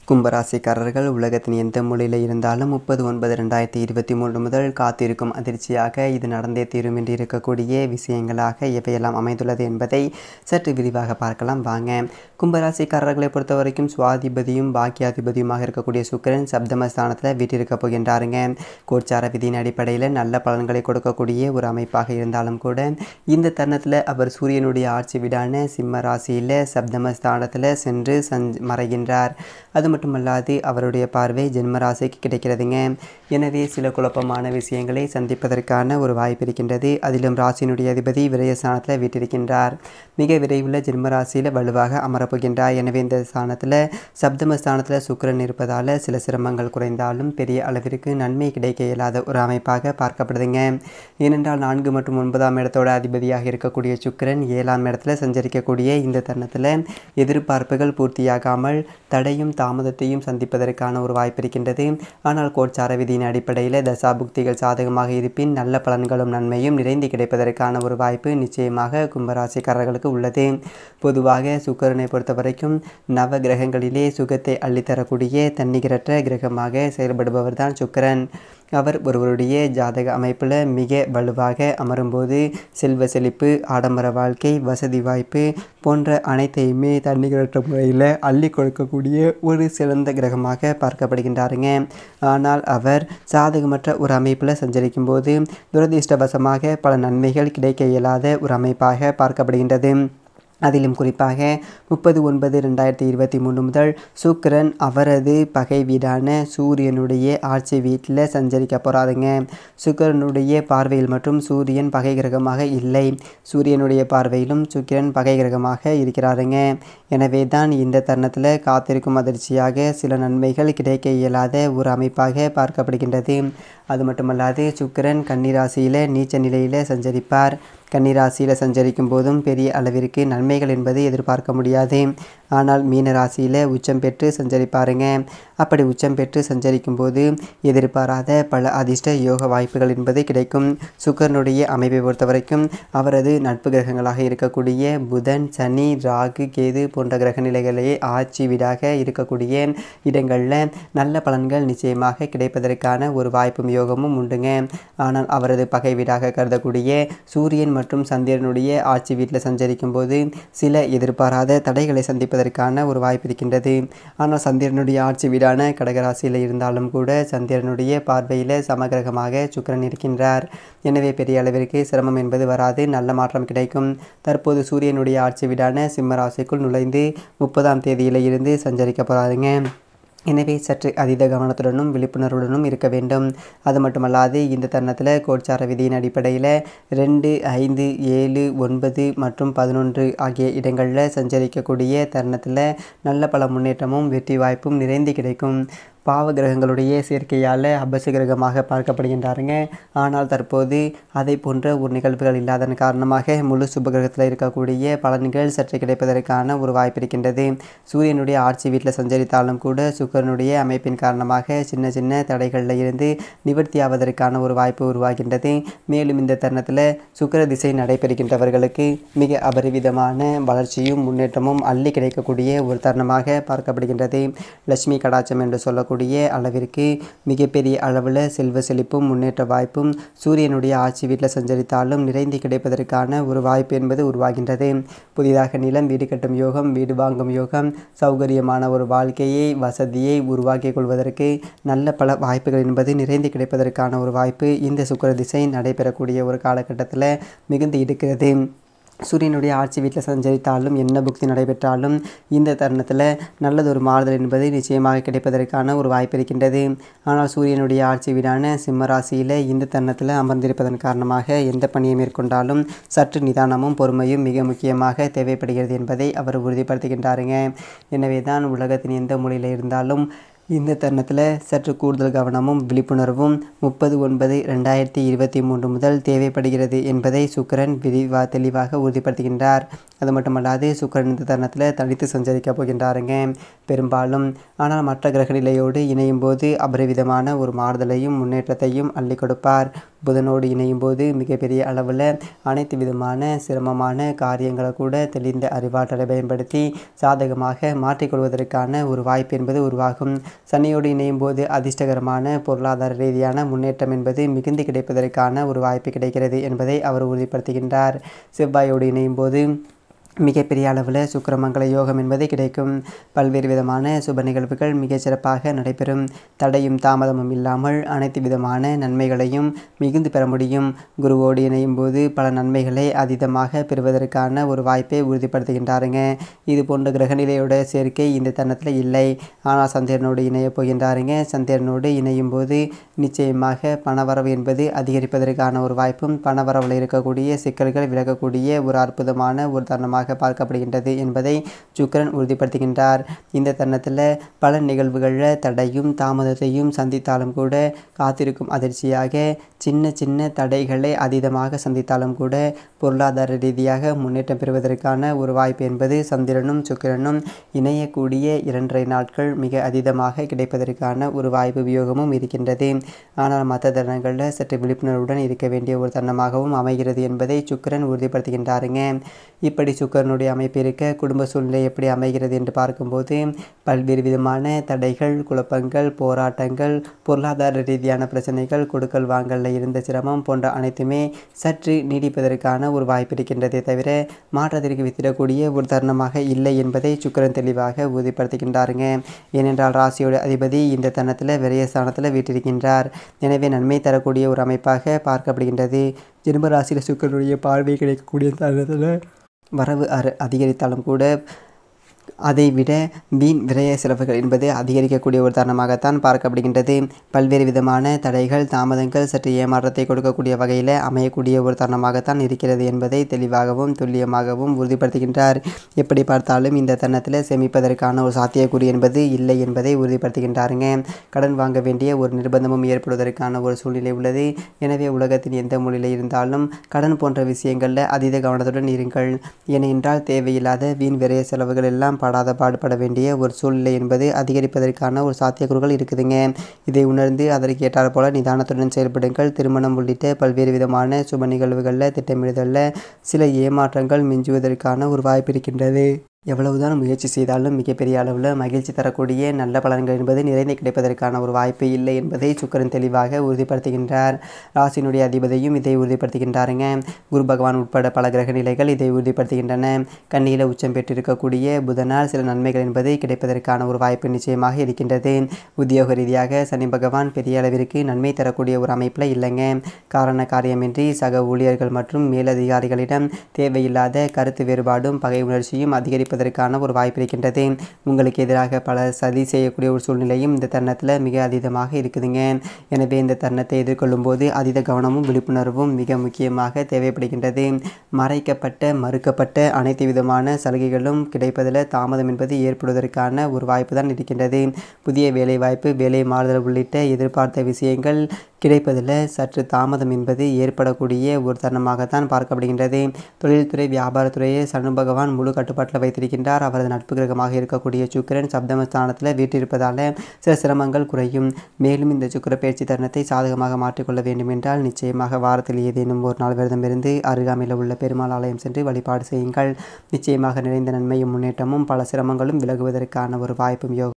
கும்பராசிக்காரர்கள் உலகத்தின் எந்த மூலையில் இருந்தாலும் முப்பது ஒன்பது ரெண்டாயிரத்தி இருபத்தி மூன்று முதல் காத்திருக்கும் அதிர்ச்சியாக இது நடந்தே தீரும் என்று இருக்கக்கூடிய விஷயங்களாக எவையெல்லாம் அமைந்துள்ளது என்பதை சற்று விரிவாக பார்க்கலாம் வாங்க கும்பராசிக்காரர்களை பொறுத்த வரைக்கும் சுவாதிபதியும் பாக்கியாதிபதியுமாக இருக்கக்கூடிய சுக்கிரன் சப்தமஸ்தானத்தில் வீட்டிருக்க போகின்றாருங்க கோச்சார விதியின் அடிப்படையில் நல்ல பலன்களை கொடுக்கக்கூடிய ஒரு அமைப்பாக இருந்தாலும் கூட இந்த தருணத்தில் அவர் சூரியனுடைய ஆட்சி வீடான சிம்ம ராசியில் சப்தமஸ்தானத்தில் சென்று சஞ் மறைகின்றார் அது மட்டுமல்லாது அவருடைய பார்வை ஜென்ம ராசிக்கு கிடைக்கிறதுங்க எனவே சில குழப்பமான விஷயங்களை சந்திப்பதற்கான ஒரு வாய்ப்பு இருக்கின்றது அதிலும் ராசியினுடைய அதிபதி விரயஸ்தானத்தில் வீட்டிருக்கின்றார் மிக விரைவில் ஜென்ம ராசியில் வலுவாக அமரப்போகின்றார் எனவே இந்த ஸ்தானத்தில் சப்தம ஸ்தானத்தில் சுக்கிரன் இருப்பதால் சில சிரமங்கள் குறைந்தாலும் பெரிய அளவிற்கு நன்மை கிடைக்க இயலாத ஒரு அமைப்பாக பார்க்கப்படுதுங்க ஏனென்றால் நான்கு மற்றும் ஒன்பதாம் இடத்தோட அதிபதியாக இருக்கக்கூடிய சுக்கிரன் ஏழாம் இடத்துல சஞ்சரிக்கக்கூடிய இந்த தருணத்தில் எதிர்பார்ப்புகள் பூர்த்தியாகாமல் தடையும் தாமதத்தையும் சந்திப்பதற்கான ஒரு வாய்ப்பு இருக்கின்றது ஆனால் கோட்சார விதியின் அடிப்படையில் தசாபுக்திகள் சாதகமாக இருப்பின் நல்ல பலன்களும் நன்மையும் நிறைந்து கிடைப்பதற்கான ஒரு வாய்ப்பு நிச்சயமாக கும்பராசிக்காரர்களுக்கு உள்ளது பொதுவாக சுக்கரனை பொறுத்த வரைக்கும் நவ கிரகங்களிலே சுகத்தை அள்ளித்தரக்கூடிய தன்னிகரற்ற கிரகமாக செயல்படுபவர் தான் சுக்கரன் அவர் ஒருவருடைய ஜாதக அமைப்பில் மிக வலுவாக அமரும்போது செல்வ செழிப்பு ஆடம்பர வாழ்க்கை வசதி வாய்ப்பு போன்ற அனைத்தையுமே தன்னிகரற்ற முறையில் அள்ளி கொடுக்கக்கூடிய ஒரு சிறந்த கிரகமாக பார்க்கப்படுகின்றாருங்க ஆனால் அவர் சாதகமற்ற ஒரு அமைப்பில் சஞ்சரிக்கும் போது துரதிர்ஷ்டவசமாக பல நன்மைகள் கிடைக்க இயலாத ஒரு அமைப்பாக பார்க்கப்படுகின்றது அதிலும் குறிப்பாக முப்பது ஒன்பது ரெண்டாயிரத்தி இருபத்தி மூணு முதல் சுக்கிரன் அவரது பகை வீடான சூரியனுடைய ஆட்சி வீட்டில் சஞ்சரிக்க போகிறாருங்க சுக்கிரனுடைய பார்வையில் மட்டும் சூரியன் பகை கிரகமாக இல்லை சூரியனுடைய பார்வையிலும் சுக்கிரன் பகை கிரகமாக இருக்கிறாருங்க எனவே தான் இந்த தருணத்தில் காத்திருக்கும் அதிர்ச்சியாக சில நன்மைகள் கிடைக்க இயலாத ஒரு அமைப்பாக பார்க்கப்படுகின்றது அது மட்டுமல்லாது சுக்கிரன் கன்னிராசியில் நீச்ச நிலையில் சஞ்சரிப்பார் கன்னிராசியில் சஞ்சரிக்கும் போதும் பெரிய அளவிற்கு நன்மைகள் என்பது எதிர்பார்க்க முடியாது ஆனால் மீன ராசியில் உச்சம் பெற்று சஞ்சரிப்பாருங்க அப்படி உச்சம் பெற்று சஞ்சரிக்கும் போது எதிர்பாராத பல அதிர்ஷ்ட யோக வாய்ப்புகள் என்பது கிடைக்கும் சுக்கரனுடைய அமைப்பை பொறுத்த வரைக்கும் அவரது நட்பு கிரகங்களாக இருக்கக்கூடிய புதன் சனி ராகு கேது போன்ற கிரக நிலைகளே ஆட்சி வீடாக இருக்கக்கூடிய இடங்களில் நல்ல பலன்கள் நிச்சயமாக கிடைப்பதற்கான ஒரு வாய்ப்பும் யோகமும் உண்டுங்க ஆனால் அவரது பகை வீடாக கருதக்கூடிய சூரியன் மற்றும் சந்திரனுடைய ஆட்சி வீட்டில் சஞ்சரிக்கும் போது சில எதிர்பாராத தடைகளை சந்திப்பதற்கான ஒரு வாய்ப்பு இருக்கின்றது ஆனால் சந்திரனுடைய ஆட்சி வீடான கடகராசியில் இருந்தாலும் கூட சந்திரனுடைய பார்வையில் சமகிரகமாக சுக்கரன் இருக்கின்றார் எனவே பெரிய அளவிற்கு சிரமம் என்பது வராது நல்ல மாற்றம் கிடைக்கும் தற்போது சூரியனுடைய ஆட்சி வீடான சிம்ம ராசிக்குள் நுழைந்து முப்பதாம் தேதியில் இருந்து சஞ்சரிக்க போகிறாருங்க எனவே சற்று அதீத கவனத்துடனும் விழிப்புணர்வுடனும் இருக்க வேண்டும் அது மட்டுமல்லாது இந்த தருணத்தில் கோட்சார விதியின் அடிப்படையில் ரெண்டு ஐந்து ஏழு ஒன்பது மற்றும் பதினொன்று ஆகிய இடங்களில் சஞ்சரிக்கக்கூடிய தருணத்தில் நல்ல பல முன்னேற்றமும் வெற்றி வாய்ப்பும் நிறைந்து கிடைக்கும் பாவ கிரகங்களுடைய சேர்க்கையால் அபச கிரகமாக பார்க்கப்படுகின்றாருங்க ஆனால் தற்போது அதை போன்ற ஒரு நிகழ்வுகள் இல்லாதன் காரணமாக முழு சுப கிரகத்தில் இருக்கக்கூடிய பலன்கள் சற்று கிடைப்பதற்கான ஒரு வாய்ப்பு இருக்கின்றது சூரியனுடைய ஆட்சி வீட்டில் சஞ்சரித்தாலும் கூட சுக்கரனுடைய அமைப்பின் காரணமாக சின்ன சின்ன தடைகளில் இருந்து நிவர்த்தி ஆவதற்கான ஒரு வாய்ப்பு உருவாகின்றது மேலும் இந்த தருணத்தில் சுக்கர திசை நடைபெறுகின்றவர்களுக்கு மிக அபரிவிதமான வளர்ச்சியும் முன்னேற்றமும் அள்ளி கிடைக்கக்கூடிய ஒரு தருணமாக பார்க்கப்படுகின்றது லட்சுமி கடாச்சம் என்று சொல்லக்கூடிய அளவிற்கு மிகப்பெரிய அளவில் செல்வ செழிப்பும் முன்னேற்ற வாய்ப்பும் சூரியனுடைய ஆட்சி வீட்டில் சஞ்சரித்தாலும் நிறைந்து கிடைப்பதற்கான ஒரு வாய்ப்பு என்பது உருவாகின்றது புதிதாக நிலம் வீடு கட்டும் யோகம் வீடு வாங்கும் யோகம் சௌகரியமான ஒரு வாழ்க்கையை வசதியை உருவாக்கிக் கொள்வதற்கு நல்ல பல வாய்ப்புகள் என்பது நிறைந்து கிடைப்பதற்கான ஒரு வாய்ப்பு இந்த சுக்கர திசை நடைபெறக்கூடிய ஒரு காலகட்டத்தில் மிகுந்து இருக்கிறது சூரியனுடைய ஆட்சி வீட்டில் சஞ்சரித்தாலும் என்ன புக்தி நடைபெற்றாலும் இந்த தருணத்தில் நல்லதொரு மாறுதல் என்பது நிச்சயமாக கிடைப்பதற்கான ஒரு வாய்ப்பு இருக்கின்றது ஆனால் சூரியனுடைய ஆட்சி வீடான சிம்ம ராசியில் இந்த தருணத்தில் அமர்ந்திருப்பதன் காரணமாக எந்த பணியை மேற்கொண்டாலும் சற்று நிதானமும் பொறுமையும் மிக முக்கியமாக தேவைப்படுகிறது என்பதை அவர் உறுதிப்படுத்துகின்றாருங்க எனவே தான் உலகத்தின் எந்த மூலையில் இருந்தாலும் இந்த தருணத்தில் சற்று கூடுதல் கவனமும் விழிப்புணர்வும் முப்பது ஒன்பது ரெண்டாயிரத்தி இருபத்தி மூன்று முதல் தேவைப்படுகிறது என்பதை சுக்கரன் விரிவா தெளிவாக உறுதிப்படுத்துகின்றார் அது மட்டுமல்லாது சுக்கரன் இந்த தருணத்தில் தனித்து சஞ்சரிக்க போகின்றாருங்க பெரும்பாலும் ஆனால் மற்ற கிரக நிலையோடு இணையும் போது அபரிவிதமான ஒரு மாறுதலையும் முன்னேற்றத்தையும் அள்ளி கொடுப்பார் புதனோடு இணையும் போது மிகப்பெரிய அளவில் அனைத்து விதமான சிரமமான காரியங்களை கூட தெளிந்த அறிவாற்றலை பயன்படுத்தி சாதகமாக மாற்றிக்கொள்வதற்கான ஒரு வாய்ப்பு என்பது உருவாகும் சனியோடு இணையும் போது அதிர்ஷ்டகரமான பொருளாதார ரீதியான முன்னேற்றம் என்பது மிகுந்து கிடைப்பதற்கான ஒரு வாய்ப்பு கிடைக்கிறது என்பதை அவர் உறுதிப்படுத்துகின்றார் செவ்வாயோடு இணையும் போது மிகப்பெரிய அளவில் சுக்கிரமங்கல யோகம் என்பது கிடைக்கும் பல்வேறு விதமான சுப நிகழ்வுகள் மிகச் சிறப்பாக நடைபெறும் தடையும் தாமதமும் இல்லாமல் அனைத்து விதமான நன்மைகளையும் மிகுந்து பெற முடியும் குருவோடு இணையும் போது பல நன்மைகளை அதீதமாக பெறுவதற்கான ஒரு வாய்ப்பை உறுதிப்படுத்துகின்றாருங்க இது போன்ற கிரகநிலையோட சேர்க்கை இந்த தருணத்தில் இல்லை ஆனால் சந்திரனோடு இணைய போகின்றாருங்க சந்திரனோடு இணையும் போது நிச்சயமாக பணவரவு என்பது அதிகரிப்பதற்கான ஒரு வாய்ப்பும் பணவரவில் இருக்கக்கூடிய சிக்கல்கள் விலகக்கூடிய ஒரு அற்புதமான ஒரு தருணமாக பார்க்கப்படுகின்றது என்பதை சுக்கிரன் உறுதிப்படுத்துகின்றார் இந்த தருணத்தில் பல நிகழ்வுகளில் தடையும் தாமதத்தையும் சந்தித்தாலும் கூட காத்திருக்கும் அதிர்ச்சியாக சின்ன சின்ன தடைகளை அதீதமாக சந்தித்தாலும் கூட பொருளாதார ரீதியாக முன்னேற்றம் பெறுவதற்கான ஒரு வாய்ப்பு என்பது சந்திரனும் சுக்கிரனும் இணையக்கூடிய இரண்டரை நாட்கள் மிக அதீதமாக கிடைப்பதற்கான ஒரு வாய்ப்பு வியோகமும் இருக்கின்றது ஆனால் மற்ற தருணங்களில் சற்று விழிப்புணர்வுடன் இருக்க வேண்டிய ஒரு தருணமாகவும் அமைகிறது என்பதை சுக்கிரன் உறுதிப்படுத்துகின்றாருங்க இப்படி சுக்கரனுடைய அமைப்பு இருக்க குடும்ப சூழ்நிலை எப்படி அமைகிறது என்று பார்க்கும்போது பல்வேறு விதமான தடைகள் குழப்பங்கள் போராட்டங்கள் பொருளாதார ரீதியான பிரச்சனைகள் கொடுக்கல் வாங்கலில் இருந்த சிரமம் போன்ற அனைத்துமே சற்று நீடிப்பதற்கான ஒரு வாய்ப்பு இருக்கின்றதே தவிர மாற்றத்திற்கு வித்திடக்கூடிய ஒரு தருணமாக இல்லை என்பதை சுக்கரன் தெளிவாக உறுதிப்படுத்துகின்றாருங்க ஏனென்றால் ராசியோட அதிபதி இந்த தருணத்தில் விரயஸ்தானத்தில் வீட்டிருக்கின்றார் எனவே நன்மை தரக்கூடிய ஒரு அமைப்பாக பார்க்கப்படுகின்றது ஜென்ம ராசியில் சுக்கரனுடைய பார்வை கிடைக்கக்கூடிய தருணத்தில் வரவு அரு அதிகரித்தாலும் கூட அதை விட வீண் விரய செலவுகள் என்பது அதிகரிக்கக்கூடிய ஒரு தருணமாகத்தான் பார்க்கப்படுகின்றது பல்வேறு விதமான தடைகள் தாமதங்கள் சற்று ஏமாற்றத்தை கொடுக்கக்கூடிய வகையில் அமையக்கூடிய ஒரு தருணமாகத்தான் இருக்கிறது என்பதை தெளிவாகவும் துல்லியமாகவும் உறுதிப்படுத்துகின்றார் எப்படி பார்த்தாலும் இந்த தருணத்தில் சேமிப்பதற்கான ஒரு சாத்தியக்கூறு என்பது இல்லை என்பதை உறுதிப்படுத்துகின்றாருங்க கடன் வாங்க வேண்டிய ஒரு நிர்பந்தமும் ஏற்படுவதற்கான ஒரு சூழ்நிலை உள்ளது எனவே உலகத்தின் எந்த மொழியில் இருந்தாலும் கடன் போன்ற விஷயங்களில் அதீத கவனத்துடன் இருங்கள் ஏனென்றால் தேவையில்லாத வீண் விரய செலவுகள் எல்லாம் படாத பாடுபட வேண்டிய ஒரு சூழ்நிலை என்பது அதிகரிப்பதற்கான ஒரு சாத்தியக்கூறுகள் இருக்குதுங்க இதை உணர்ந்து அதற்கு ஏற்றாற் போல நிதானத்துடன் செயல்படுங்கள் திருமணம் உள்ளிட்ட பல்வேறு விதமான சுப நிகழ்வுகளில் திட்டமிடுதலில் சில ஏமாற்றங்கள் மிஞ்சுவதற்கான ஒரு வாய்ப்பு இருக்கின்றது எவ்வளவுதான் முயற்சி செய்தாலும் மிகப்பெரிய அளவில் மகிழ்ச்சி தரக்கூடிய நல்ல பலன்கள் என்பது நிறைந்து கிடைப்பதற்கான ஒரு வாய்ப்பு இல்லை என்பதை சுக்கரன் தெளிவாக உறுதிப்படுத்துகின்றார் ராசியினுடைய அதிபதியும் இதை உறுதிப்படுத்துகின்றாருங்க குரு பகவான் உட்பட பல கிரக நிலைகள் இதை உறுதிப்படுத்துகின்றன கண்ணியில் உச்சம் பெற்றிருக்கக்கூடிய புதனால் சில நன்மைகள் என்பது கிடைப்பதற்கான ஒரு வாய்ப்பு நிச்சயமாக இருக்கின்றது உத்தியோக ரீதியாக சனி பகவான் பெரிய அளவிற்கு நன்மை தரக்கூடிய ஒரு அமைப்பில் இல்லைங்க காரண காரியமின்றி சக ஊழியர்கள் மற்றும் மேலதிகாரிகளிடம் தேவையில்லாத கருத்து வேறுபாடும் பகை உணர்ச்சியும் அதிகரி அதிகரிப்பதற்கான ஒரு வாய்ப்பு இருக்கின்றது உங்களுக்கு எதிராக பல சதி செய்யக்கூடிய ஒரு சூழ்நிலையும் இந்த தருணத்தில் மிக அதீதமாக இருக்குதுங்க எனவே இந்த தருணத்தை எதிர்கொள்ளும் போது அதீத கவனமும் விழிப்புணர்வும் மிக முக்கியமாக தேவைப்படுகின்றது மறைக்கப்பட்ட மறுக்கப்பட்ட அனைத்து விதமான சலுகைகளும் கிடைப்பதில் தாமதம் என்பது ஏற்படுவதற்கான ஒரு வாய்ப்பு தான் இருக்கின்றது புதிய வேலைவாய்ப்பு வேலை மாறுதல் உள்ளிட்ட எதிர்பார்த்த விஷயங்கள் கிடைப்பதில் சற்று தாமதம் என்பது ஏற்படக்கூடிய ஒரு தருணமாகத்தான் பார்க்கப்படுகின்றது தொழில்துறை வியாபாரத்துறையை சனு பகவான் முழு கட்டுப்பாட்டில் வைத்திருக்கின்றார் அவரது நட்பு கிரகமாக இருக்கக்கூடிய சுக்கிரன் சப்தமஸ்தானத்தில் வீட்டிருப்பதால் சில சிரமங்கள் குறையும் மேலும் இந்த சுக்கிர பயிற்சி தருணத்தை சாதகமாக மாற்றிக்கொள்ள வேண்டும் என்றால் நிச்சயமாக வாரத்தில் ஏதேனும் ஒரு நாள் விரதம் இருந்து அருகாமையில் உள்ள பெருமாள் ஆலயம் சென்று வழிபாடு செய்யுங்கள் நிச்சயமாக நிறைந்த நன்மையும் முன்னேற்றமும் பல சிரமங்களும் விலகுவதற்கான ஒரு வாய்ப்பும் யோகம்